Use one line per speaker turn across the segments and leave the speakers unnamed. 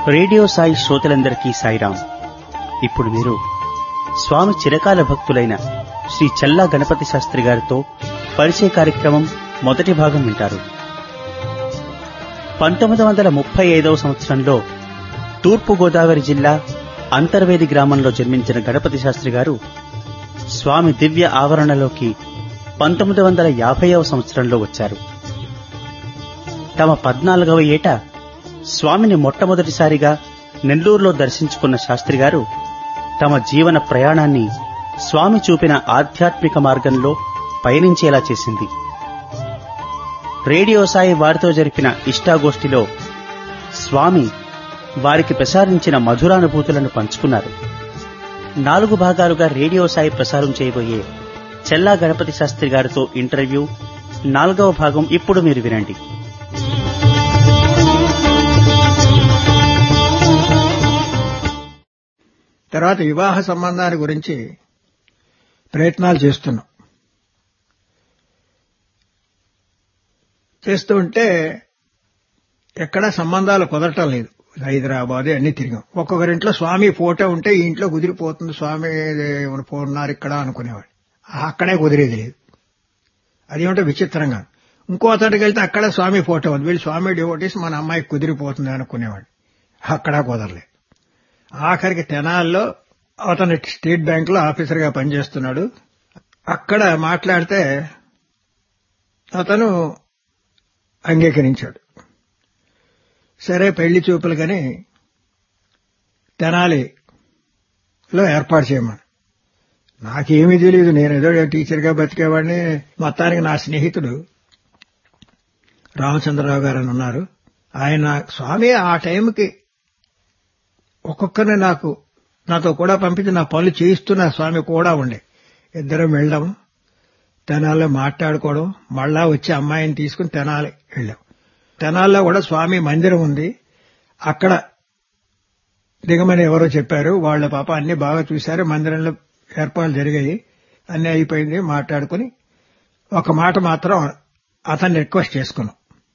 Radio Sai శ్రోతలందరికీ సాయిరాం ఇప్పుడు మీరు స్వామి చిరకాల భక్తులైన శ్రీ చల్లా గణపతి శాస్త్రి గారితో పరిచయ కార్యక్రమం మొదటి భాగం వింటారు పంతొమ్మిది వందల ముప్పై ఐదవ సంవత్సరంలో తూర్పు గోదావరి జిల్లా అంతర్వేది గ్రామంలో జన్మించిన గణపతి శాస్త్రి గారు స్వామి దివ్య ఆవరణలోకి పంతొమ్మిది వందల యాభైవ సంవత్సరంలో వచ్చారు తమ పద్నాలుగవ ఏట స్వామిని మొట్టమొదటిసారిగా నెల్లూరులో దర్శించుకున్న శాస్త్రి గారు తమ జీవన ప్రయాణాన్ని స్వామి చూపిన ఆధ్యాత్మిక మార్గంలో పయనించేలా చేసింది రేడియో సాయి వారితో జరిపిన ఇష్టాగోష్ఠిలో స్వామి వారికి ప్రసారించిన మధురానుభూతులను పంచుకున్నారు నాలుగు భాగాలుగా రేడియో సాయి ప్రసారం చేయబోయే చెల్లా గణపతి శాస్త్రి గారితో ఇంటర్వ్యూ నాలుగవ భాగం ఇప్పుడు మీరు వినండి
తర్వాత వివాహ సంబంధాల గురించి ప్రయత్నాలు చేస్తున్నాం చేస్తూ ఉంటే ఎక్కడా సంబంధాలు కుదరటం లేదు హైదరాబాద్ అన్ని తిరిగాం ఒక్కొక్కరింట్లో స్వామి ఫోటో ఉంటే ఈ ఇంట్లో కుదిరిపోతుంది స్వామి ఉన్నారు ఇక్కడ అనుకునేవాడు అక్కడే కుదిరేది లేదు అదేమిటో విచిత్రంగా ఇంకో అతడికి వెళ్తే అక్కడ స్వామి ఫోటో ఉంది వీళ్ళు స్వామి డివోటీస్ మన అమ్మాయికి కుదిరిపోతుంది అనుకునేవాడు అక్కడా కుదరలేదు ఆఖరికి తెనాల్లో అతను స్టేట్ బ్యాంక్ లో ఆఫీసర్ గా పనిచేస్తున్నాడు అక్కడ మాట్లాడితే అతను అంగీకరించాడు సరే పెళ్లి చూపులు కానీ తెనాలిలో ఏర్పాటు చేయమని నాకేమీ తెలియదు నేను ఏదో టీచర్గా బతికేవాడిని మొత్తానికి నా స్నేహితుడు రామచంద్రరావు గారు అని ఉన్నారు ఆయన స్వామి ఆ టైంకి ఒక్కొక్కరిని నాకు నాతో కూడా పంపించి నా పనులు చేయిస్తున్న స్వామి కూడా ఉండే ఇద్దరం వెళ్ళడం తెనాల్లో మాట్లాడుకోవడం మళ్ళా వచ్చి అమ్మాయిని తీసుకుని తెనాలి వెళ్ళాం తెనాల్లో కూడా స్వామి మందిరం ఉంది అక్కడ దిగమని ఎవరో చెప్పారు వాళ్ళ పాప అన్ని బాగా చూశారు మందిరంలో ఏర్పాట్లు జరిగాయి అన్ని అయిపోయింది మాట్లాడుకుని ఒక మాట మాత్రం అతన్ని రిక్వెస్ట్ చేసుకున్నాం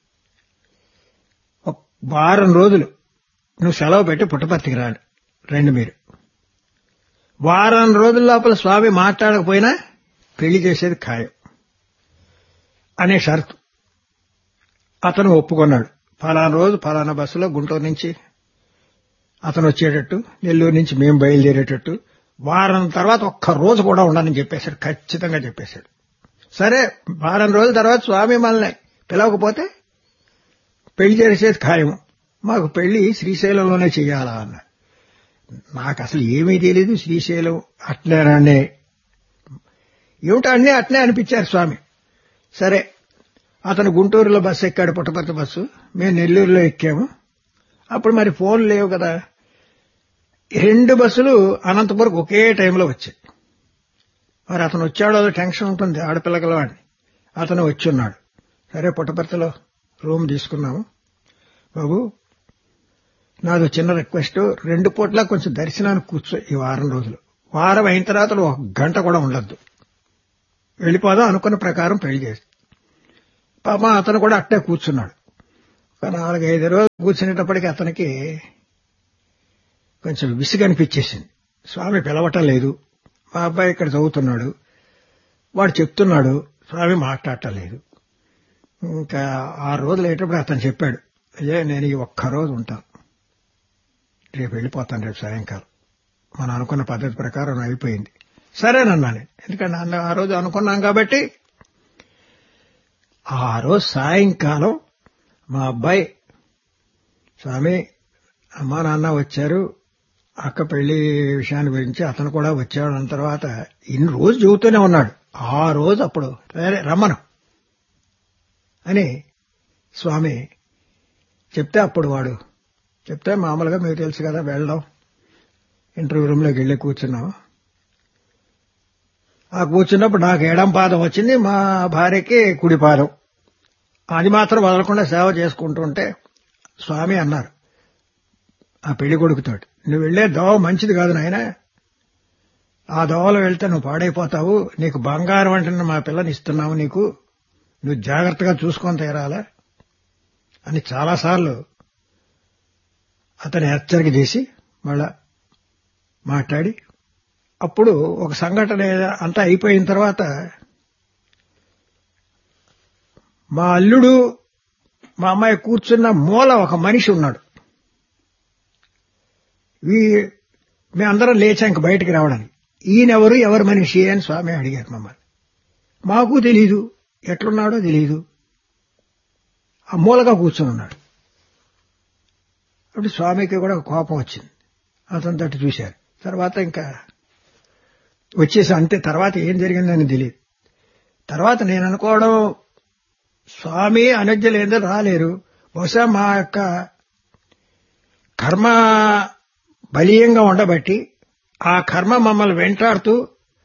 వారం రోజులు నువ్వు సెలవు పెట్టి పుట్టపర్తికి రాడు రండి మీరు వారం రోజుల లోపల స్వామి మాట్లాడకపోయినా పెళ్లి చేసేది ఖాయం అనే షరతు అతను ఒప్పుకున్నాడు ఫలానా రోజు ఫలానా బస్సులో గుంటూరు నుంచి అతను వచ్చేటట్టు నెల్లూరు నుంచి మేము బయలుదేరేటట్టు వారం తర్వాత ఒక్క రోజు కూడా ఉండనని చెప్పేశాడు ఖచ్చితంగా చెప్పేశాడు సరే వారం రోజుల తర్వాత స్వామి మనల్ని పిలవకపోతే పెళ్లి చేసేది ఖాయము మాకు పెళ్లి శ్రీశైలంలోనే చెయ్యాలా అన్న నాకు అసలు ఏమీ తెలియదు శ్రీశైలం అట్లేనండి ఏమిటో అన్నీ అట్నే అనిపించారు స్వామి సరే అతను గుంటూరులో బస్సు ఎక్కాడు పుట్టపర్తి బస్సు మేము నెల్లూరులో ఎక్కాము అప్పుడు మరి ఫోన్ లేవు కదా రెండు బస్సులు అనంతపురం ఒకే టైంలో వచ్చాయి మరి అతను వచ్చాడో టెన్షన్ ఉంటుంది ఆడపిల్లగల వాడిని అతను వచ్చి ఉన్నాడు సరే పుట్టపర్తిలో రూమ్ తీసుకున్నాము బాబు నాది చిన్న రిక్వెస్ట్ రెండు పూట్ల కొంచెం దర్శనానికి కూర్చో ఈ వారం రోజులు వారం అయిన తర్వాత ఒక గంట కూడా ఉండద్దు వెళ్ళిపోదాం అనుకున్న ప్రకారం పెళ్లి చేసి పాప అతను కూడా అట్టే కూర్చున్నాడు ఒక నాలుగైదు రోజులు కూర్చునేటప్పటికి అతనికి కొంచెం విసుగు అనిపించేసింది స్వామి పిలవటం లేదు మా అబ్బాయి ఇక్కడ చదువుతున్నాడు వాడు చెప్తున్నాడు స్వామి మాట్లాడటం లేదు ఇంకా ఆరు రోజులు అయ్యేటప్పుడు అతను చెప్పాడు అయ్యే నేను ఈ ఒక్క రోజు ఉంటాను రేపు వెళ్ళిపోతాను రేపు సాయంకాలం మనం అనుకున్న పద్ధతి ప్రకారం అయిపోయింది సరేనన్నా నేను ఎందుకంటే అన్న ఆ రోజు అనుకున్నాం కాబట్టి ఆ రోజు సాయంకాలం మా అబ్బాయి స్వామి అమ్మా నాన్న వచ్చారు అక్క పెళ్లి విషయాన్ని గురించి అతను కూడా వచ్చాడు అన్న తర్వాత ఇన్ని రోజు చెబుతూనే ఉన్నాడు ఆ రోజు అప్పుడు సరే రమ్మను అని స్వామి చెప్తే అప్పుడు వాడు చెప్తే మామూలుగా మీకు తెలుసు కదా వెళ్ళడం ఇంటర్వ్యూ రూమ్లోకి వెళ్ళి కూర్చున్నాం ఆ కూర్చున్నప్పుడు నాకు ఎడం పాదం వచ్చింది మా భార్యకి కుడి పాదం అది మాత్రం వదలకుండా సేవ చేసుకుంటుంటే స్వామి అన్నారు ఆ పెళ్లి కొడుకుతోటి నువ్వు వెళ్లే దోవ మంచిది కాదు నాయన ఆ దోవలో వెళ్తే నువ్వు పాడైపోతావు నీకు బంగారం అంటే మా పిల్లని ఇస్తున్నావు నీకు నువ్వు జాగ్రత్తగా చూసుకొని తీరాలా అని చాలాసార్లు అతను హెచ్చరిక చేసి మళ్ళా మాట్లాడి అప్పుడు ఒక సంఘటన అంతా అయిపోయిన తర్వాత మా అల్లుడు మా అమ్మాయి కూర్చున్న మూల ఒక మనిషి ఉన్నాడు వీ మేమందరం లేచాం ఇంక బయటికి రావడానికి ఈయనెవరు ఎవరు మనిషి అని స్వామి అడిగారు మమ్మల్ని మాకు తెలీదు ఎట్లున్నాడో తెలీదు ఆ మూలగా కూర్చొని ఉన్నాడు అప్పుడు స్వామికి కూడా కోపం వచ్చింది అతను తట్టు చూశారు తర్వాత ఇంకా వచ్చేసి అంతే తర్వాత ఏం జరిగిందని తెలియదు తర్వాత నేను అనుకోవడం స్వామి అనజ్జలేందో రాలేరు బహుశా మా యొక్క కర్మ బలీయంగా ఉండబట్టి ఆ కర్మ మమ్మల్ని వెంటాడుతూ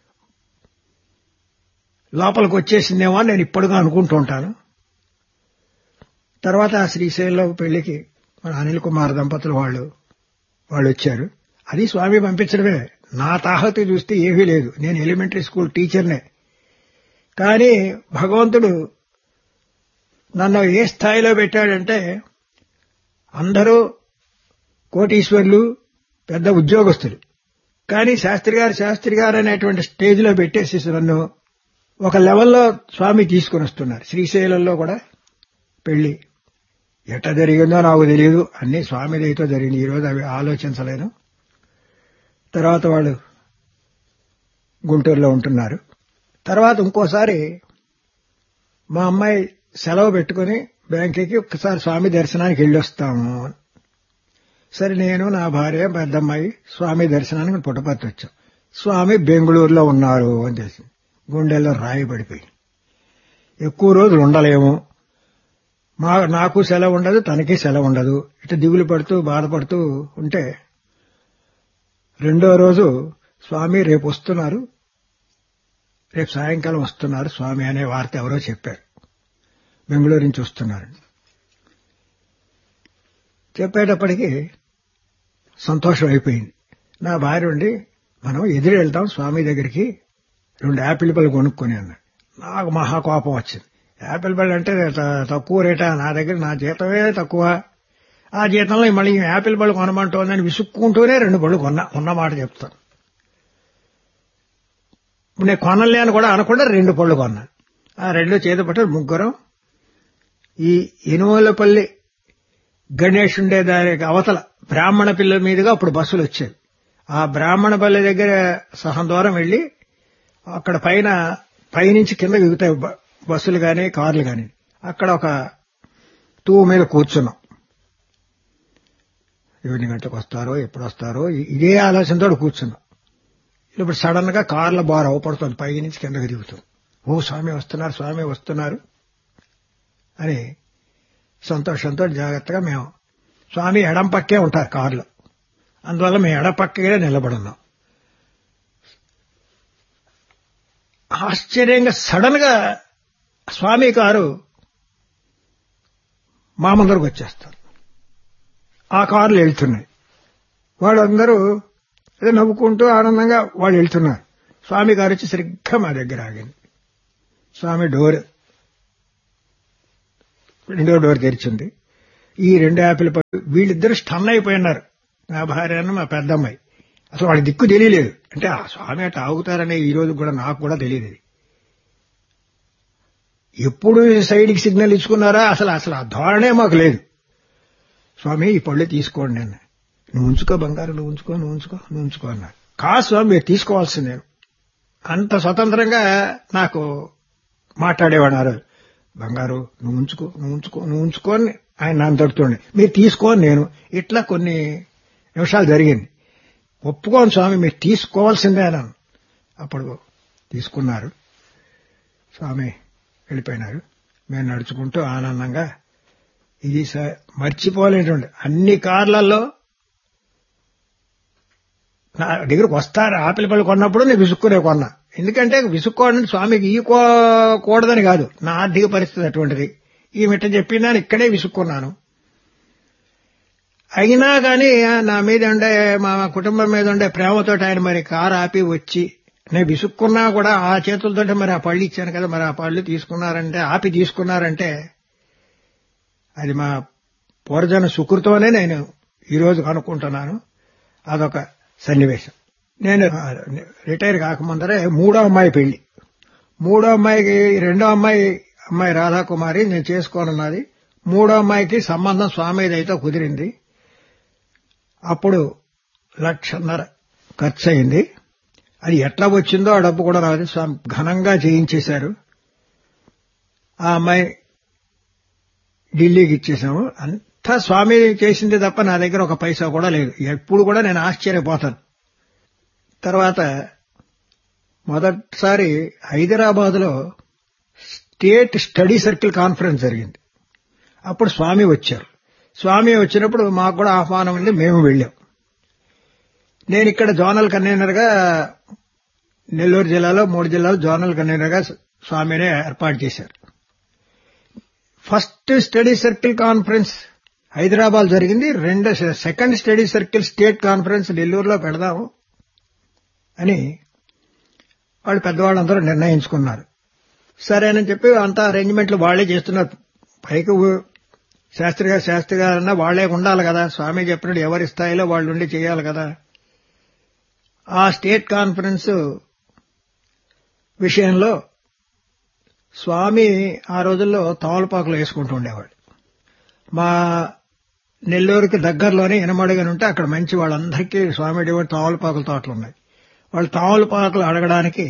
లోపలికి వచ్చేసిందేమో అని నేను ఇప్పుడుగా అనుకుంటూ ఉంటాను తర్వాత ఆ శ్రీశైలంలో పెళ్లికి మన అనిల్ కుమార్ దంపతులు వాళ్ళు వాళ్ళు వచ్చారు అది స్వామి పంపించడమే నా తాహతు చూస్తే ఏమీ లేదు నేను ఎలిమెంటరీ స్కూల్ టీచర్నే కానీ భగవంతుడు నన్ను ఏ స్థాయిలో పెట్టాడంటే అందరూ కోటీశ్వర్లు పెద్ద ఉద్యోగస్తులు కానీ శాస్త్రి గారు శాస్త్రి గారు అనేటువంటి స్టేజ్లో పెట్టేసి నన్ను ఒక లెవెల్లో స్వామి తీసుకుని వస్తున్నారు శ్రీశైలంలో కూడా పెళ్లి ఎట్ట జరిగిందో నాకు తెలియదు అన్ని స్వామి దయతో జరిగింది ఈరోజు అవి ఆలోచించలేను తర్వాత వాళ్ళు గుంటూరులో ఉంటున్నారు తర్వాత ఇంకోసారి మా అమ్మాయి సెలవు పెట్టుకుని బ్యాంకుకి ఒక్కసారి స్వామి దర్శనానికి వెళ్ళొస్తాము సరే నేను నా భార్య పెద్దమ్మాయి స్వామి దర్శనానికి పుట్టపర్తి వచ్చాం స్వామి బెంగళూరులో ఉన్నారు అని తెలిసింది గుండెల్లో రాయి పడిపోయి ఎక్కువ రోజులు ఉండలేము మా నాకు సెలవు ఉండదు తనకి సెలవు ఉండదు ఇటు దిగులు పడుతూ బాధపడుతూ ఉంటే రెండో రోజు స్వామి రేపు వస్తున్నారు రేపు సాయంకాలం వస్తున్నారు స్వామి అనే వార్త ఎవరో చెప్పారు బెంగళూరు నుంచి వస్తున్నారు చెప్పేటప్పటికి సంతోషం అయిపోయింది నా భార్య ఉండి మనం ఎదురు వెళ్తాం స్వామి దగ్గరికి రెండు యాపిల్ పళ్ళు కొనుక్కొని అన్నాడు నాకు మహా కోపం వచ్చింది యాపిల్ పళ్ళు అంటే త- తక్కువ రేటా నా దగ్గర నా జీతమే తక్కువ ఆ జీతంలో మళ్ళీ ఈ యాపిల్ పళ్ళు కొనమంటోందని విసుక్కుంటూనే రెండు పళ్ళు కొన్నా ఉన్న మాట చెప్తాను ఇప్పుడు నేను కొనలే అని కూడా అనకుండా రెండు పళ్ళు కొన్నా ఆ రెండు చేతి పట్టు ముగ్గురం ఈ ఇనుమలపల్లి గణేష్ ఉండే దానికి అవతల బ్రాహ్మణ పిల్ల మీదుగా అప్పుడు బస్సులు వచ్చేవి ఆ బ్రాహ్మణపల్లి దగ్గర సహం దూరం వెళ్లి అక్కడ పైన పైనుంచి కింద దిగుతాయి బ- బస్సులు గాని కార్లు గాని అక్కడ ఒక తూము మీద కూర్చున్నాం ఎన్ని గంటలకు వస్తారో ఎప్పుడు వస్తారో ఇ- ఇదే ఆలోచనతో కూర్చున్నాం ఇప్పుడు సడన్ గా కార్ల బార్ అవపడుతుంది పైనుంచి కిందకి దిగుతుంది ఓ స్వామి వస్తున్నారు స్వామి వస్తున్నారు అని సంతోషంతో జాగ్రత్తగా మేము స్వామి ఎడం పక్కే ఉంటారు కారులో అందువల్ల మేము ఎడ పక్కగా నిలబడున్నాం ఆశ్చర్యంగా సడన్ గా స్వామి కారు మా ముందరకు వచ్చేస్తారు ఆ కార్లు వెళ్తున్నాయి వాళ్ళందరూ ఏదో నవ్వుకుంటూ ఆనందంగా వాళ్ళు వెళ్తున్నారు స్వామి గారు వచ్చి సరిగ్గా మా దగ్గర ఆగింది స్వామి డోర్ రెండో డోర్ తెరిచింది ఈ రెండు యాపిల్ పళ్ళు వీళ్ళిద్దరు స్టన్ అయిపోయినారు నా భార్యను మా పెద్దమ్మాయి అసలు వాడి దిక్కు తెలియలేదు అంటే ఆ స్వామి అట్లా ఆగుతారనే ఈ రోజు కూడా నాకు కూడా తెలియదు ఇది. ఎప్పుడు సైడ్కి సిగ్నల్ ఇచ్చుకున్నారా అసలు అసలు ఆ ధోరణే మాకు లేదు స్వామి ఈ పళ్ళు తీసుకోండి నేను నువ్వు ఉంచుకో బంగారు నువ్వు ఉంచుకో నువ్వు ఉంచుకో నువ్వు ఉంచుకో అన్నారు కాదు స్వామి మీరు తీసుకోవాల్సిందే అంత స్వతంత్రంగా నాకు మాట్లాడేవాడు ఆ రోజు బంగారు నువ్వు ఉంచుకో నువ్వు ఉంచుకో నువ్వు ఉంచుకో అని ఆయన నన్ను తడుతుండే మీరు తీసుకోని నేను ఇట్లా కొన్ని నిమిషాలు జరిగింది ఒప్పుకోను స్వామి మీరు తీసుకోవాల్సిందే అన్నాను అప్పుడు తీసుకున్నారు స్వామి వెళ్ళిపోయినారు మేము నడుచుకుంటూ ఆనందంగా ఇది స- మర్చిపోలేటువంటి అన్ని కార్లలో నా దగ్గరకు వస్తారు ఆపిల్ పళ్ళు కొన్నప్పుడు నేను విసుక్కునే కొన్నా ఎందుకంటే విసుక్కోవడం స్వామికి ఈకోకూడదని కాదు నా ఆర్థిక పరిస్థితి అటువంటిది ఈ మిట్ట చెప్పిందని ఇక్కడే విసుక్కున్నాను అయినా కానీ నా మీద ఉండే మా కుటుంబం మీద ఉండే ప్రేమతో ఆయన మరి కారు ఆపి వచ్చి నేను విసుక్కున్నా కూడా ఆ చేతులతో మరి ఆ పళ్ళు ఇచ్చాను కదా మరి ఆ పళ్ళు తీసుకున్నారంటే ఆపి తీసుకున్నారంటే అది మా పూర్వజన సుకృతమనే నేను ఈ రోజు కనుక్కుంటున్నాను అదొక సన్నివేశం నేను ఆ, రిటైర్ కాకముందరే మూడో అమ్మాయి పెళ్లి మూడో అమ్మాయికి రెండో అమ్మాయి అమ్మాయి రాధాకుమారి నేను చేసుకోనున్నది మూడో అమ్మాయికి సంబంధం స్వామిది అయితే కుదిరింది అప్పుడు లక్షన్నర ఖర్చు అయింది అది ఎట్లా వచ్చిందో ఆ డబ్బు కూడా రాదు స్వామి ఘనంగా చేయించేశారు ఆ అమ్మాయి ఢిల్లీకి ఇచ్చేసాము అంతా స్వామి చేసింది తప్ప నా దగ్గర ఒక పైసా కూడా లేదు ఎప్పుడు కూడా నేను ఆశ్చర్యపోతాను తర్వాత మొదటిసారి హైదరాబాద్లో స్టేట్ స్టడీ సర్కిల్ కాన్ఫరెన్స్ జరిగింది అప్పుడు స్వామి వచ్చారు స్వామి వచ్చినప్పుడు మాకు కూడా ఆహ్వానం ఉంది మేము వెళ్ళాం నేను ఇక్కడ జోనల్ కన్వీనర్గా నెల్లూరు జిల్లాలో మూడు జిల్లాలో జోనల్ కన్వీనర్గా స్వామినే ఏర్పాటు చేశారు first study circle conference Hyderabad జరిగింది రెండో second study circle state conference నెల్లూరులో పెడదాము అని వాళ్ళు పెద్దవాళ్ళందరూ నిర్ణయించుకున్నారు సరేనని చెప్పి అంతా అరేంజ్మెంట్లు వాళ్లే చేస్తున్నారు పైకి ఊ- శాస్త్రి గారు శాస్త్రి గారు అన్నా వాళ్లే ఉండాలి కదా స్వామి చెప్పినట్టు ఎవరి స్థాయిలో వాళ్ళు ఉండి చేయాలి కదా ఆ స్టేట్ కాన్ఫరెన్స్ విషయంలో స్వామి ఆ రోజుల్లో తమలపాకులు వేసుకుంటూ ఉండేవాడు మా నెల్లూరుకి దగ్గరలోనే ఇనమడుగని ఉంటే అక్కడ మంచి వాళ్ళందరికీ స్వామి అడిగాడు తమలపాకుల తోటలు ఉన్నాయి వాళ్ళు తమలపాకులు అడగడానికి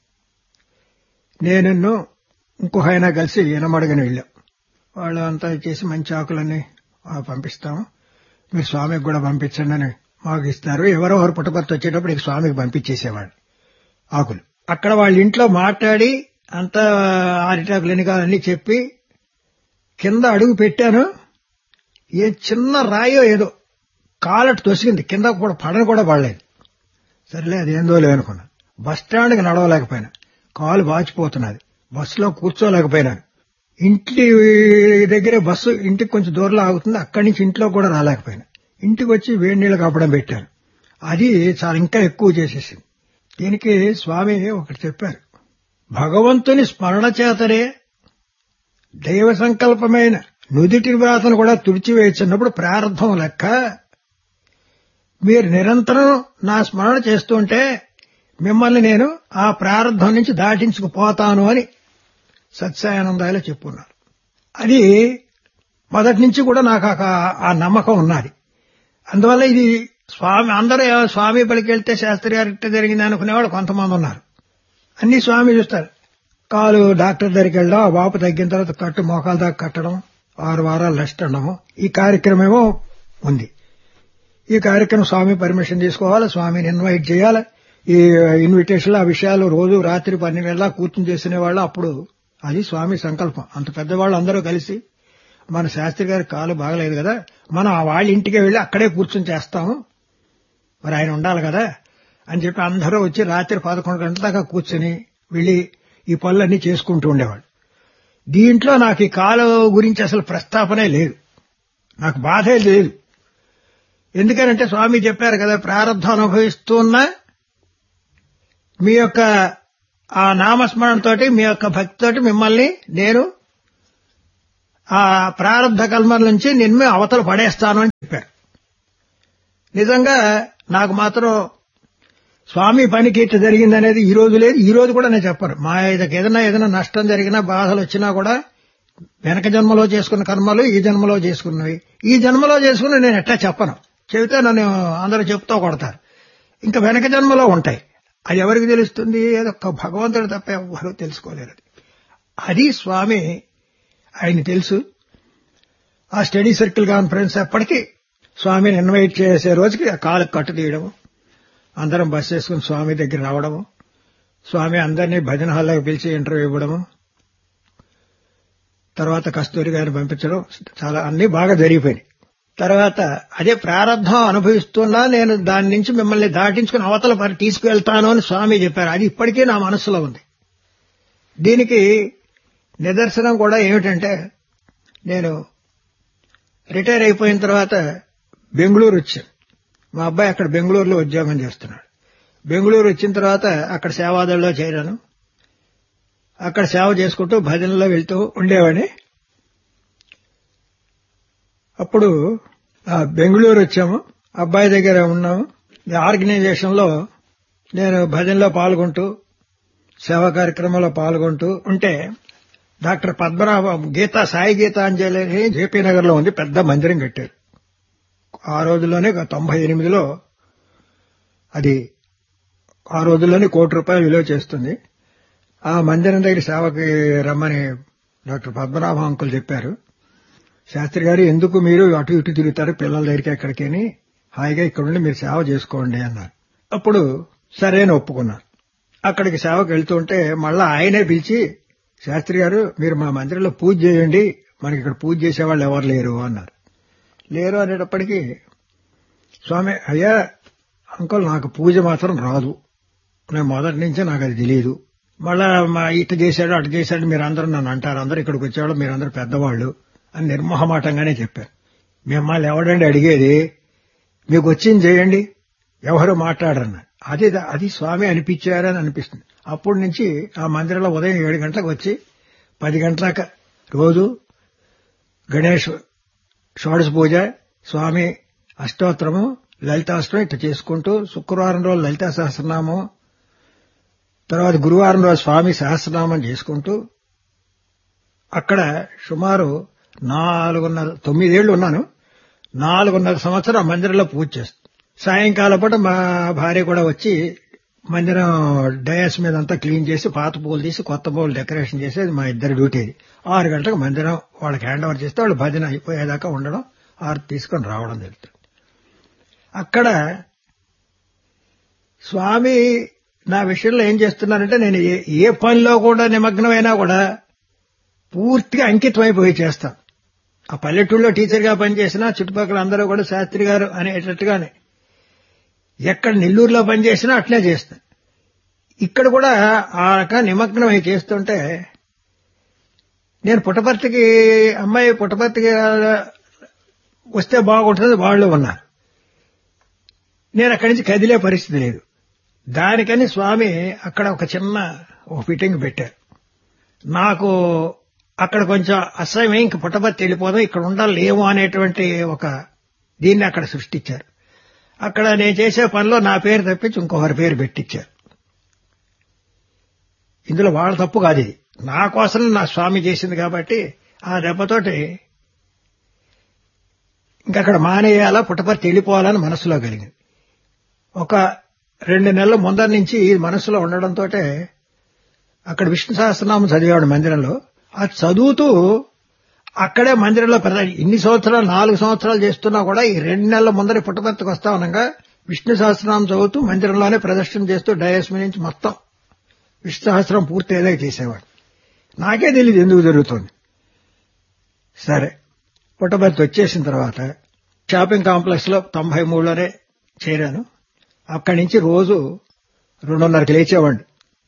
నేను ఇంకొక ఆయన కలిసి ఇనమడుగని వెళ్ళాం వాళ్ళు అంతా చేసి మంచి ఆకులన్నీ ఆ, పంపిస్తాము మీరు స్వామికి కూడా పంపించండి అని మాకు ఇస్తారు ఎవరెవరు పుట్టపర్తి వచ్చేటప్పుడు ఇక స్వామికి పంపించేసేవాడు ఆకులు అక్కడ వాళ్ళ ఇంట్లో మాట్లాడి అంతా ఆరిటాకులు ఎన్ని కావాలని చెప్పి కింద అడుగు పెట్టాను ఏ చిన్న రాయో ఏదో కాలట్ తొసిగింది కింద కూడా పడని కూడా పడలేదు సరేలే అదేందో లేదనుకున్నా బస్ స్టాండ్కి నడవలేకపోయినా కాలు వాచిపోతున్నది బస్సులో కూర్చోలేకపోయినాను ఇంటి దగ్గర బస్సు ఇంటికి కొంచెం దూరంలో ఆగుతుంది అక్కడి నుంచి ఇంట్లో కూడా రాలేకపోయినా ఇంటికి వచ్చి వేడి నీళ్ళు కాపడం పెట్టాను అది చాలా ఇంకా ఎక్కువ చేసేసింది దీనికి స్వామి ఒకటి చెప్పారు భగవంతుని స్మరణ చేతనే దైవ సంకల్పమైన నుదిటి వ్రాతను కూడా తుడిచివేసినప్పుడు ప్రారంభం లెక్క మీరు నిరంతరం నా స్మరణ చేస్తుంటే మిమ్మల్ని నేను ఆ ప్రారంభం నుంచి దాటించుకుపోతాను అని సత్యానందాయలో చెప్పున్నారు అది మొదటి నుంచి కూడా నాకు ఆ- ఆ నమ్మకం ఉన్నది అందువల్ల ఇది స్వామి అందరూ ఏ- స్వామి పలికెళ్తే శాస్త్రి గారు ఇట్ట జరిగింది అనుకునేవాడు కొంతమంది ఉన్నారు అన్ని స్వామి చూస్తారు కాలు డాక్టర్ దగ్గరికి వెళ్ళడం ఆ వాపు తగ్గిన తర్వాత కట్టు మోకాల దాకా కట్టడం ఆరు వారాలు రెస్ట్ ఉండడం ఈ కార్యక్రమేమో ఉంది ఈ కార్యక్రమం స్వామి పర్మిషన్ తీసుకోవాలి స్వామిని ఇన్వైట్ చేయాలి ఈ ఇన్విటేషన్ ఆ విషయాలు రోజు రాత్రి పన్నెండు గంటల కూర్చుని చేసిన వాళ్ళు అప్పుడు అది స్వామి సంకల్పం అంత పెద్దవాళ్ళు అందరూ కలిసి మన శాస్త్రి గారి కాలు బాగలేదు కదా మనం ఆ వాళ్ళ ఇంటికి వెళ్ళి అక్కడే కూర్చుని చేస్తాము మరి ఆయన ఉండాలి కదా అని చెప్పి అందరూ వచ్చి రాత్రి పదకొండు గంటల దాకా కూర్చుని వెళ్ళి ఈ పనులన్నీ చేసుకుంటూ ఉండేవాళ్ళు దీంట్లో నాకు ఈ కాలు గురించి అసలు ప్రస్తాపనే లేదు నాకు బాధే లేదు ఎందుకనంటే స్వామి చెప్పారు కదా ప్రారంభం అనుభవిస్తున్న మీ యొక్క ఆ నామస్మరణతోటి మీ యొక్క భక్తితోటి మిమ్మల్ని నేను ఆ ప్రారంభ కల్మల నుంచి నిన్ను అవతల పడేస్తాను అని చెప్పారు నిజంగా నాకు మాత్రం స్వామి పనికి ఇట్లా జరిగిందనేది ఈ రోజు లేదు ఈ రోజు కూడా నేను చెప్పను మా ఇదకి ఏదైనా ఏదైనా నష్టం జరిగినా బాధలు వచ్చినా కూడా వెనక జన్మలో చేసుకున్న కర్మలు ఈ జన్మలో చేసుకున్నవి ఈ జన్మలో చేసుకున్న నేను ఎట్లా చెప్పను చెబితే నన్ను అందరూ చెప్తూ కొడతారు ఇంకా వెనక జన్మలో ఉంటాయి అది ఎవరికి తెలుస్తుంది ఏదో ఒక్క భగవంతుడు తప్ప ఎవరు తెలుసుకోలేరు అది. అది స్వామి ఆయన తెలుసు ఆ స్టడీ సర్కిల్ కాన్ఫరెన్స్ అప్పటికి స్వామిని ఇన్వైట్ చేసే రోజుకి ఆ కాలకు కట్టు తీయడం అందరం బస్ చేసుకుని స్వామి దగ్గర రావడము స్వామి అందరినీ భజన హాల్లోకి పిలిచి ఇంటర్వ్యూ ఇవ్వడము తర్వాత కస్తూరి గారిని పంపించడం చాలా అన్ని బాగా జరిగిపోయినాయి తర్వాత అదే ప్రారంభం అనుభవిస్తున్నా నేను దాని నుంచి మిమ్మల్ని దాటించుకుని అవతల పరి తీసుకువెళ్తాను అని స్వామి చెప్పారు అది ఇప్పటికీ నా మనసులో ఉంది దీనికి నిదర్శనం కూడా ఏమిటంటే నేను రిటైర్ అయిపోయిన తర్వాత బెంగళూరు వచ్చాను మా అబ్బాయి అక్కడ బెంగళూరులో ఉద్యోగం చేస్తున్నాడు బెంగళూరు వచ్చిన తర్వాత అక్కడ సేవాదళలో చేరాను అక్కడ సేవ చేసుకుంటూ భజనలో వెళ్తూ ఉండేవాడిని అప్పుడు ఆ, బెంగళూరు వచ్చాము అబ్బాయి దగ్గర ఉన్నాము ఈ ఆర్గనైజేషన్ లో నేను భజనలో పాల్గొంటూ సేవా కార్యక్రమంలో పాల్గొంటూ ఉంటే డాక్టర్ పద్మనాభం గీత సాయి గీతాంజలి అని జేపీ నగర్ లో ఉంది పెద్ద మందిరం కట్టారు ఆ రోజుల్లోనే తొంభై ఎనిమిదిలో అది ఆ రోజుల్లోనే కోటి రూపాయలు విలువ చేస్తుంది ఆ మందిరం దగ్గర సేవకి రమ్మని డాక్టర్ పద్మనాభం అంకుల్ చెప్పారు శాస్త్రి గారు ఎందుకు మీరు అటు ఇటు తిరుగుతారు పిల్లల దగ్గరికి ఎక్కడికని హాయిగా ఇక్కడ ఉండి మీరు సేవ చేసుకోండి అన్నారు అప్పుడు సరే అని ఒప్పుకున్నాను అక్కడికి సేవకు వెళ్తుంటే మళ్ళా ఆయనే పిలిచి శాస్త్రి గారు మీరు మా మందిరంలో పూజ చేయండి మనకి ఇక్కడ పూజ చేసేవాళ్ళు ఎవరు లేరు అన్నారు లేరు అనేటప్పటికీ స్వామి అయ్యా అంకుల్ నాకు పూజ మాత్రం రాదు నేను మొదటి నుంచే నాకు అది తెలియదు మళ్ళా మా ఇటు చేశాడు అటు చేశాడు మీరు అందరూ నన్ను అంటారు అందరూ ఇక్కడికి వచ్చేవాళ్ళు మీరు అందరూ పెద్దవాళ్ళు అని నిర్మోహమాటంగానే చెప్పారు మిమ్మల్ని ఎవడండి అడిగేది మీకు వచ్చింది చేయండి ఎవరు మాట్లాడరన్నారు అది అది స్వామి అనిపించారని అనిపిస్తుంది అప్పటి నుంచి ఆ మందిరంలో ఉదయం ఏడు గంటలకు వచ్చి పది గంటలకు రోజు గణేష్ షోడశ పూజ స్వామి అష్టోత్తరము లలితాష్టం ఇట్లా చేసుకుంటూ శుక్రవారం రోజు లలితా సహస్రనామం తర్వాత గురువారం రోజు స్వామి సహస్రనామం చేసుకుంటూ అక్కడ సుమారు నాలుగున్నర తొమ్మిదేళ్లు ఉన్నాను నాలుగున్నర సంవత్సరం ఆ మందిరంలో పూజ చేస్తాను సాయంకాలం పూట మా భార్య కూడా వచ్చి మందిరం డయాస్ మీద అంతా క్లీన్ చేసి పాత పూలు తీసి కొత్త పూలు డెకరేషన్ చేసేది మా ఇద్దరి డ్యూటీ ఆరు గంటలకు మందిరం వాళ్ళకి హ్యాండ్ ఓవర్ చేస్తే వాళ్ళు భజన అయిపోయేదాకా ఉండడం ఆరు తీసుకొని రావడం జరుగుతుంది అక్కడ స్వామి నా విషయంలో ఏం చేస్తున్నారంటే నేను ఏ- ఏ పనిలో కూడా నిమగ్నమైనా కూడా పూర్తిగా అంకితమైపోయి చేస్తాను ఆ పల్లెటూళ్ళలో టీచర్గా పనిచేసినా చుట్టుపక్కల అందరూ కూడా శాస్త్రి గారు అనేటట్టుగానే ఎక్కడ నెల్లూరులో పనిచేసినా అట్లే చేస్తాను ఇక్కడ కూడా ఆ రకంగా నిమగ్నమై చేస్తుంటే నేను పుట్టపర్తికి అమ్మాయి పుట్టపర్తికి వస్తే బాగుంటుంది వాళ్ళు ఉన్నారు నేను అక్కడి నుంచి కదిలే పరిస్థితి లేదు దానికని స్వామి అక్కడ ఒక చిన్న ఒక ఫిట్టింగ్ పెట్టారు నాకు అక్కడ కొంచెం అసహ్యం ఇంక పుట్టపర్తి వెళ్ళిపోదాం ఇక్కడ ఉండాలేమో అనేటువంటి ఒక దీన్ని అక్కడ సృష్టించారు అక్కడ నేను చేసే పనిలో నా పేరు తప్పించి ఇంకొకరి పేరు పెట్టించారు ఇందులో వాళ్ళ తప్పు కాదు ఇది నా కోసం నా స్వామి చేసింది కాబట్టి ఆ దెబ్బతోటి ఇంకక్కడ మానేయాలా పుట్టపర్తి వెళ్ళిపోవాలని మనసులో కలిగింది ఒక రెండు నెలల ముందర నుంచి ఇది మనసులో ఉండడంతో అక్కడ విష్ణు సహస్రనామం చదివాడు మందిరంలో అది చదువుతూ అక్కడే మందిరంలో పెద్ద ఇన్ని సంవత్సరాలు నాలుగు సంవత్సరాలు చేస్తున్నా కూడా ఈ రెండు నెలల ముందర పుట్టపర్తికి వస్తా ఉండగా విష్ణు సహస్రనామం చదువుతూ మందిరంలోనే ప్రదర్శన చేస్తూ డయాస్ మీద నుంచి మొత్తం విష్ణు సహస్రం పూర్తి అయ్యేలాగా చేసేవాడు నాకే తెలియదు ఎందుకు జరుగుతుంది సరే పుట్టపర్తి వచ్చేసిన తర్వాత షాపింగ్ కాంప్లెక్స్ లో తొంభై మూడులోనే చేరాను అక్కడి నుంచి రోజు రెండున్నరకి లేచేవాడిని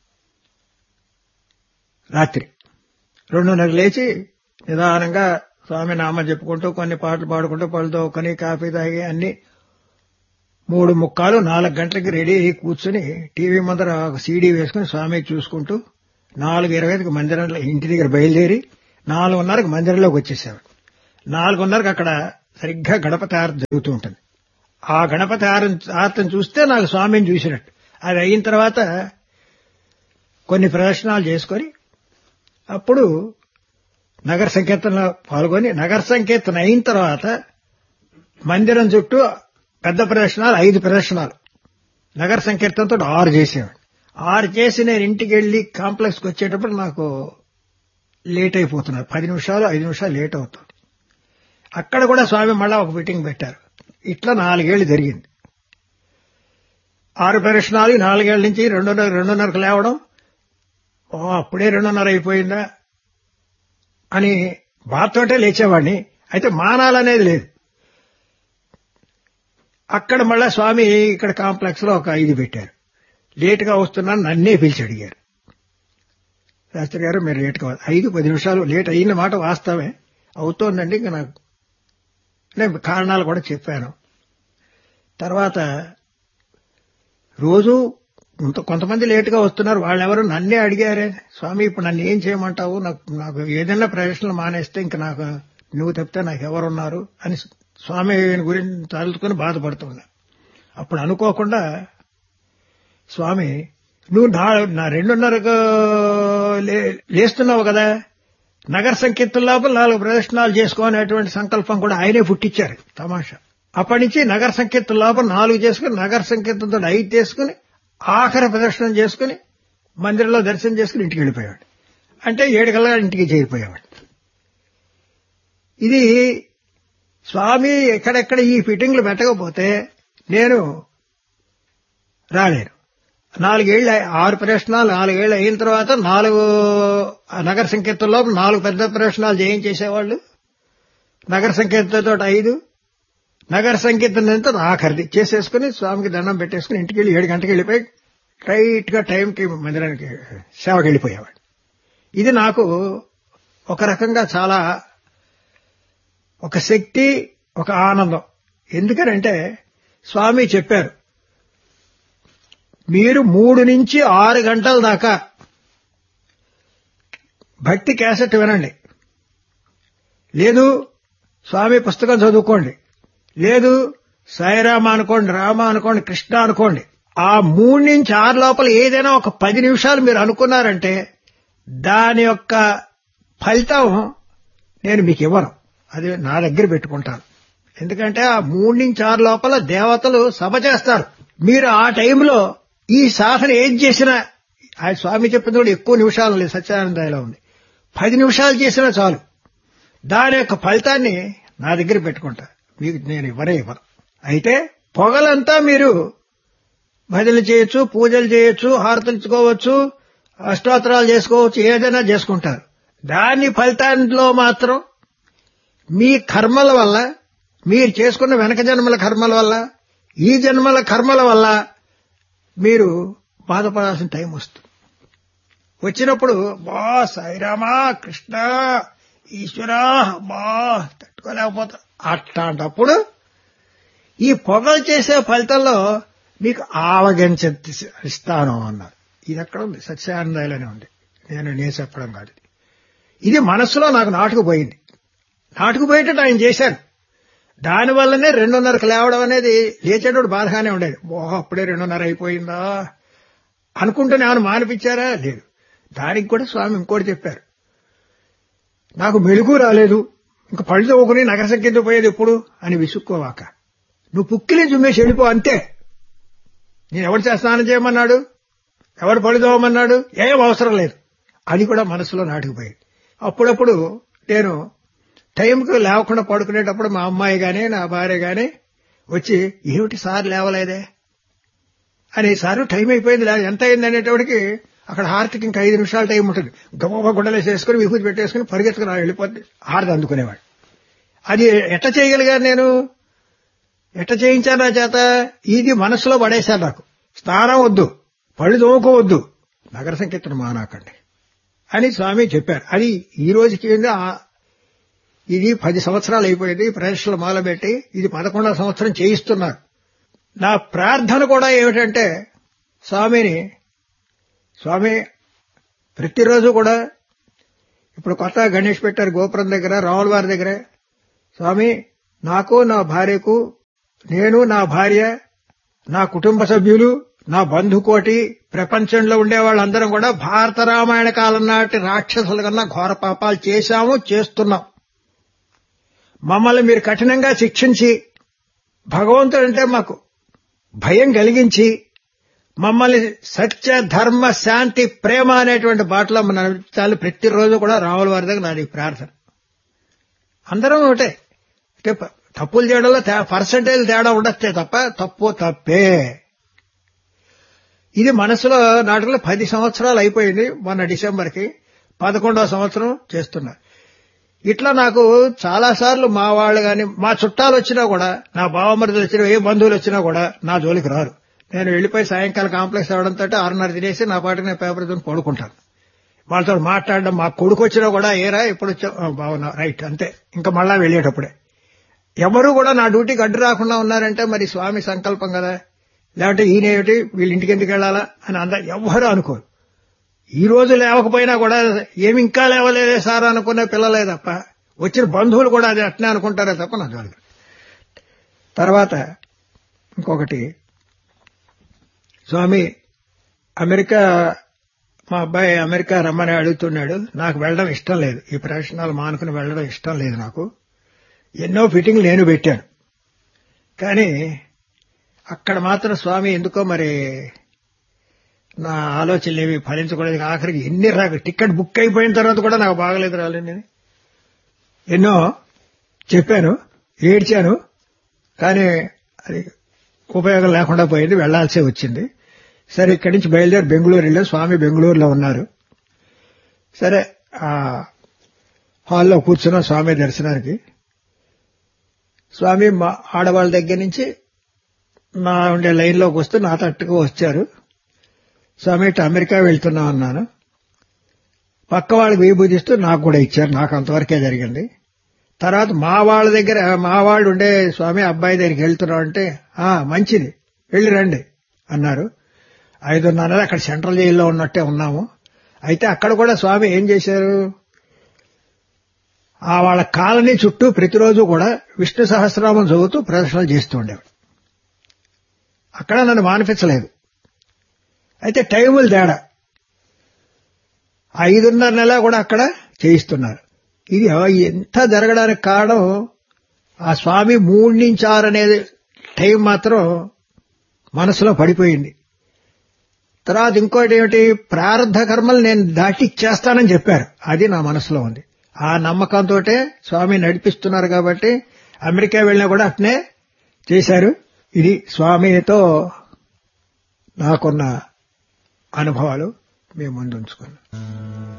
రాత్రి రెండున్నర లేచి నిదానంగా స్వామి నామం చెప్పుకుంటూ కొన్ని పాటలు పాడుకుంటూ పళ్ళు తోకొని కాఫీ తాగి అన్ని మూడు ముక్కాలు నాలుగు గంటలకి రెడీ అయ్యి కూర్చుని టీవీ ముందర ఒక సీడీ వేసుకుని స్వామి చూసుకుంటూ నాలుగు ఇరవై ఐదుకి మందిరంలో ఇంటి దగ్గర బయలుదేరి నాలుగున్నరకు మందిరంలోకి వచ్చేసేవాడు నాలుగున్నరకు అక్కడ సరిగ్గా గణపతి ఆరతి జరుగుతూ ఉంటుంది ఆ గణపతి ఆరతి ఆరతిని చూస్తే నాకు స్వామిని చూసినట్టు అది అయిన తర్వాత కొన్ని ప్రదర్శనలు చేసుకొని అప్పుడు నగర సంకీర్తనలో పాల్గొని నగర సంకీర్తన అయిన తర్వాత మందిరం చుట్టూ పెద్ద ప్రదర్శనలు ఐదు ప్రదర్శనలు నగర సంకీర్తనతో ఆరు చేసేవాడు ఆరు చేసి నేను ఇంటికి వెళ్లి కాంప్లెక్స్కి వచ్చేటప్పుడు నాకు లేట్ అయిపోతున్నారు పది నిమిషాలు ఐదు నిమిషాలు లేట్ అవుతుంది అక్కడ కూడా స్వామి మళ్ళా ఒక మీటింగ్ పెట్టారు ఇట్లా నాలుగేళ్లు జరిగింది ఆరు ప్రదర్శనలు నాలుగేళ్ల నుంచి రెండున్నర రెండున్నరకు లేవడం ఓ అప్పుడే రెండున్నర అయిపోయిందా అని బాధతోటే లేచేవాడిని అయితే మానాలనేది లేదు అక్కడ మళ్ళా స్వామి ఇక్కడ కాంప్లెక్స్ లో ఒక ఐదు పెట్టారు లేటుగా వస్తున్నాను నన్నే పిలిచి అడిగారు శాస్త్రి గారు మీరు లేటుగా వ- ఐదు పది నిమిషాలు లేట్ అయిన మాట వాస్తవమే అవుతోందండి ఇంకా నాకు నేను కారణాలు కూడా చెప్పాను తర్వాత రోజు కొంత- కొంతమంది లేటుగా వస్తున్నారు వాళ్ళెవరు నన్నే అడిగారే స్వామి ఇప్పుడు నన్ను ఏం చేయమంటావు నాకు నాకు ఏదైనా ప్రదర్శనలు మానేస్తే ఇంక నాకు నువ్వు తప్పితే నాకు ఎవరున్నారు అని స్వామి గురించి తలుచుకుని బాధపడుతున్నా అప్పుడు అనుకోకుండా స్వామి నువ్వు నా నా రెండున్నరకు లే- లేస్తున్నావు కదా నగర సంకీర్తన లోపల నాలుగు ప్రదర్శనలు చేసుకోనేటువంటి సంకల్పం కూడా ఆయనే పుట్టించారు తమాషా అప్పటి నుంచి నగర సంకీర్తన లోపల నాలుగు చేసుకుని నగర సంకీర్తనతో ఐదు చేసుకుని ఆఖరి ప్రదర్శనం చేసుకుని మందిరంలో దర్శనం చేసుకుని ఇంటికి వెళ్ళిపోయాడు అంటే ఏడు కల్లా ఇంటికి చేరిపోయాడు ఇది స్వామి ఎక్కడెక్కడ ఈ ఫిట్టింగ్లు పెట్టకపోతే నేను రాలేను నాలుగేళ్లు ఆరు ప్రదర్శనాలు నాలుగేళ్లు అయిన తర్వాత నాలుగు ఆ నగర సంకీర్తనలో నాలుగు పెద్ద ప్రదర్శనాలు చేయించేసేవాళ్ళు నగర సంకీర్తనతో ఐదు నగర సంకీర్తన అంతా ఆఖరిది చేసేసుకుని స్వామికి దండం పెట్టేసుకుని ఇంటికి వెళ్ళి ఏడు గంటకి వెళ్ళిపోయి టైట్ గా టైంకి మందిరానికి సేవకి వెళ్ళిపోయేవాడు ఇది నాకు ఒక రకంగా చాలా ఒక శక్తి ఒక ఆనందం ఎందుకనంటే స్వామి చెప్పారు మీరు మూడు నుంచి ఆరు గంటల దాకా భక్తి క్యాసెట్ వినండి లేదు స్వామి పుస్తకం చదువుకోండి లేదు సాయిరామ అనుకోండి రామ అనుకోండి కృష్ణ అనుకోండి ఆ మూడు నుంచి ఆరు లోపల ఏదైనా ఒక పది నిమిషాలు మీరు అనుకున్నారంటే దాని యొక్క ఫలితం నేను మీకు ఇవ్వను అది నా దగ్గర పెట్టుకుంటాను ఎందుకంటే ఆ మూడు నుంచి ఆరు లోపల దేవతలు సభ చేస్తారు మీరు ఆ టైంలో ఈ సాధన ఏది చేసినా ఆయన స్వామి చెప్పిన కూడా ఎక్కువ నిమిషాలు లేదు సత్యానందాయలో ఉంది పది నిమిషాలు చేసినా చాలు దాని యొక్క ఫలితాన్ని నా దగ్గర పెట్టుకుంటా మీకు నేను ఇవ్వనే ఇవ్వను అయితే పొగలంతా మీరు భజనలు చేయొచ్చు పూజలు చేయొచ్చు హారతులు ఇచ్చుకోవచ్చు అష్టోత్తరాలు చేసుకోవచ్చు ఏదైనా చేసుకుంటారు దాని ఫలితాల్లో మాత్రం మీ కర్మల వల్ల మీరు చేసుకున్న వెనక జన్మల కర్మల వల్ల ఈ జన్మల కర్మల వల్ల మీరు బాధపడాల్సిన టైం వస్తుంది వచ్చినప్పుడు బా సాయిరామా కృష్ణ ఈశ్వరా బా తట్టుకోలేకపోతా అట్లాంటప్పుడు ఈ పొగలు చేసే ఫలితంలో మీకు ఆవగించ ఇస్తాను అన్నారు ఇది ఎక్కడ ఉంది సత్యానందాయలోనే ఉంది నేను నేను చెప్పడం కాదు ఇది. ఇది మనస్సులో నాకు నాటుకుపోయింది నాటుకుపోయేటట్టు ఆయన చేశారు దానివల్లనే రెండున్నరకు లేవడం అనేది లేచేటప్పుడు బాధగానే ఉండేది ఓహో అప్పుడే రెండున్నర అయిపోయిందా అనుకుంటూనే ఏమైనా మానిపించారా లేదు దానికి కూడా స్వామి ఇంకోటి చెప్పారు నాకు మెలుగు రాలేదు ఇంకా పళ్ళు తవ్వుకుని నగర సంఖ్యతో పోయేది ఎప్పుడు అని విసుక్కోవాక నువ్వు పుక్కిలి చుమ్మేసి వెళ్ళిపో అంతే నేను ఎవరు చేత స్నానం చేయమన్నాడు ఎవరు పళ్ళు తవ్వమన్నాడు ఏం అవసరం లేదు అది కూడా మనసులో నాటుకుపోయింది అప్పుడప్పుడు నేను టైంకి లేవకుండా పడుకునేటప్పుడు మా అమ్మాయి గాని నా భార్య గాని వచ్చి ఏమిటి సార్ లేవలేదే అని సారు టైం అయిపోయింది లే- ఎంత అయింది అనేటప్పటికి అక్కడ హారతికి ఇంకా ఐదు నిమిషాలు టైం ఉంటుంది గొప్ప గుడ్డలేసేసుకుని విభూతి పెట్టేసుకుని పరిగెత్తుకుని వెళ్ళిపోద్ది హారతి అందుకునేవాడు అది ఎట్ట చేయగలిగాను నేను ఎట్ట చేయించాను నా చేత ఇది మనసులో పడేశాను నాకు స్నానం వద్దు పళ్ళు తోముకోవద్దు నగర సంకీర్తన మానాకండి అని స్వామి చెప్పారు అది ఈ రోజుకి ఏంది ఆ- ఇది పది సంవత్సరాలు అయిపోయింది ప్రదర్శనలు మొదలుపెట్టి ఇది పదకొండవ సంవత్సరం చేయిస్తున్నారు నా ప్రార్థన కూడా ఏమిటంటే స్వామిని స్వామి ప్రతిరోజు కూడా ఇప్పుడు కొత్త గణేష్ పెట్టారు గోపురం దగ్గర రావుల వారి దగ్గర స్వామి నాకు నా భార్యకు నేను నా భార్య నా కుటుంబ సభ్యులు నా బంధుకోటి ప్రపంచంలో ఉండే వాళ్ళందరం కూడా భారత రామాయణ కాలం నాటి రాక్షసుల కన్నా ఘోర పాపాలు చేశాము చేస్తున్నాం మమ్మల్ని మీరు కఠినంగా శిక్షించి భగవంతుడంటే మాకు భయం కలిగించి మమ్మల్ని సత్య ధర్మ శాంతి ప్రేమ అనేటువంటి బాటలో మన నడిపించాలి ప్రతిరోజు కూడా రాముల వారి దగ్గర నాది ప్రార్థన అందరం ఒకటే అంటే ప- తప్పులు చేయడంలో పర్సంటేజ్ తేడా ఉండొచ్చే తప్ప తప్పు తప్పే ఇది మనసులో నాటిలో పది సంవత్సరాలు అయిపోయింది మొన్న డిసెంబర్కి పదకొండవ సంవత్సరం చేస్తున్నా ఇట్లా నాకు చాలా సార్లు మా వాళ్ళు గాని మా చుట్టాలు వచ్చినా కూడా నా బావమరుదులు వచ్చినా ఏ బంధువులు వచ్చినా కూడా నా జోలికి రారు నేను వెళ్లిపోయి సాయంకాలం కాంప్లెక్స్ అవడంతో ఆరున్నర తినేసి నా పాటికి నేను పేపర్ చదువుని పడుకుంటాను వాళ్ళతో మాట్లాడడం మా కొడుకు వచ్చినా కూడా ఏరా ఎప్పుడు వచ్చావు "ఆ, బాగున్నా రైట్ అంతే ఇంకా మళ్ళా వెళ్ళేటప్పుడే ఎవరు కూడా నా డ్యూటీకి అడ్డు రాకుండా ఉన్నారంటే మరి స్వామి సంకల్పం కదా లేకపోతే ఈయనేమిటి వీళ్ళ ఇంటికి ఎందుకు వెళ్ళాలా అని అందరు ఎవ్వరూ అనుకోరు ఈ రోజు లేవకపోయినా కూడా ఏమి ఇంకా లేవలేదే సార్ అనుకునే పిల్లలే తప్ప వచ్చిన బంధువులు కూడా అది అట్నే అనుకుంటారే తప్ప నా జోలికి తర్వాత ఇంకొకటి స్వామి అమెరికా మా అబ్బాయి అమెరికా రమ్మని అడుగుతున్నాడు నాకు వెళ్ళడం ఇష్టం లేదు ఈ ప్రదర్శనలు మానుకుని వెళ్ళడం ఇష్టం లేదు నాకు ఎన్నో ఫిట్టింగ్లు నేను పెట్టాను కానీ అక్కడ మాత్రం స్వామి ఎందుకో మరి నా ఆలోచనలు ఏమి ఫలించకూడదు ఆఖరికి ఎన్ని రాక టికెట్ బుక్ అయిపోయిన తర్వాత కూడా నాకు బాగలేదు రాలేదు నేను ఎన్నో చెప్పాను ఏడ్చాను కానీ అది ఉపయోగం లేకుండా పోయింది వెళ్లాల్సి వచ్చింది సరే ఇక్కడి నుంచి బయలుదేరి బెంగళూరు వెళ్ళాం స్వామి బెంగళూరులో ఉన్నారు సరే ఆ హాల్లో కూర్చున్నాం స్వామి దర్శనానికి స్వామి మా ఆడవాళ్ళ దగ్గర నుంచి నా ఉండే లైన్లోకి వస్తూ నా తట్టుకు వచ్చారు స్వామి ఇటు అమెరికా వెళ్తున్నాం అన్నాను పక్క వాళ్ళకి విభూతిస్తూ నాకు కూడా ఇచ్చారు నాకు అంతవరకే జరిగింది తర్వాత మా వాళ్ళ దగ్గర మా వాళ్ళు ఉండే స్వామి అబ్బాయి దగ్గరికి వెళ్తున్నాం అంటే ఆ మంచిది వెళ్ళి రండి అన్నారు ఐదున్నర నెలలు అక్కడ సెంట్రల్ జైల్లో ఉన్నట్టే ఉన్నాము అయితే అక్కడ కూడా స్వామి ఏం చేశారు ఆ వాళ్ళ కాలనీ చుట్టూ ప్రతిరోజు కూడా విష్ణు సహస్రనామం చదువుతూ ప్రదర్శనలు చేస్తూ ఉండేవాడు అక్కడ నన్ను మానిపించలేదు అయితే టైములు తేడా ఐదున్నర నెల కూడా అక్కడ చేయిస్తున్నారు ఇది ఎంత జరగడానికి కారణం ఆ స్వామి మూడు నుంచి ఆరు అనేది టైం మాత్రం మనసులో పడిపోయింది తర్వాత ఇంకోటి ఏమిటి ప్రారంధ కర్మలు నేను దాటి చేస్తానని చెప్పారు అది నా మనసులో ఉంది ఆ నమ్మకంతో స్వామి నడిపిస్తున్నారు కాబట్టి అమెరికా వెళ్ళినా కూడా అట్నే చేశారు ఇది స్వామితో నాకున్న అనుభవాలు మేము ముందు ఉంచుకున్నాం